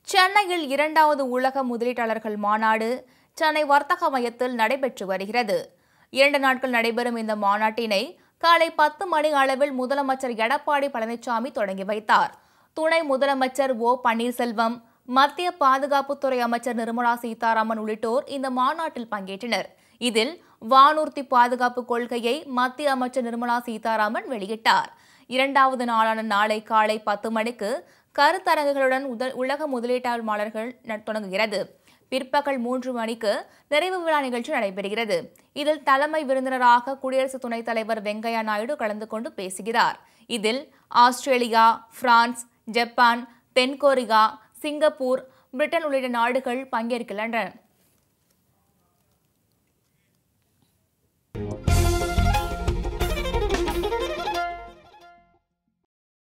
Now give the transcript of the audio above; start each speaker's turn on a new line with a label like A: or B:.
A: சென்னையில் இரண்டாவது உலக முதலீட்டாளர்கள் மாநாடு சென்னை வர்த்தக மையத்தில் நடைபெற்று வருகிறது இரண்டு நாட்கள் நடைபெறும் இந்த மாநாட்டினை காலை பத்து மணி அளவில் முதலமைச்சர் எடப்பாடி பழனிசாமி தொடங்கி வைத்தார் துணை முதலமைச்சர் ஓ பன்னீர்செல்வம் மத்திய பாதுகாப்புத்துறை அமைச்சர் நிர்மலா சீதாராமன் உள்ளிட்டோர் இந்த மாநாட்டில் பங்கேற்றனர் இதில் வானூர்தி பாதுகாப்பு கொள்கையை மத்திய அமைச்சர் நிர்மலா சீதாராமன் வெளியிட்டார் இரண்டாவது நாளான நாளை காலை பத்து மணிக்கு கருத்தரங்குகளுடன் உத- உலக முதலீட்டாளர்கள் ந- தொடங்குகிறது பிற்பகல் மூன்று மணிக்கு நிறைவு விழா நிகழ்ச்சி நடைபெறுகிறது இதில் தலைமை விருந்தினராக குடியரசு துணைத் தலைவர் வெங்கையா நாயுடு கலந்து கொண்டு பேசுகிறார் இதில் ஆஸ்திரேலியா பிரான்ஸ் ஜப்பான் தென்கொரியா சிங்கப்பூர் பிரிட்டன் உள்ளிட்ட நாடுகள் பங்கேற்கின்றன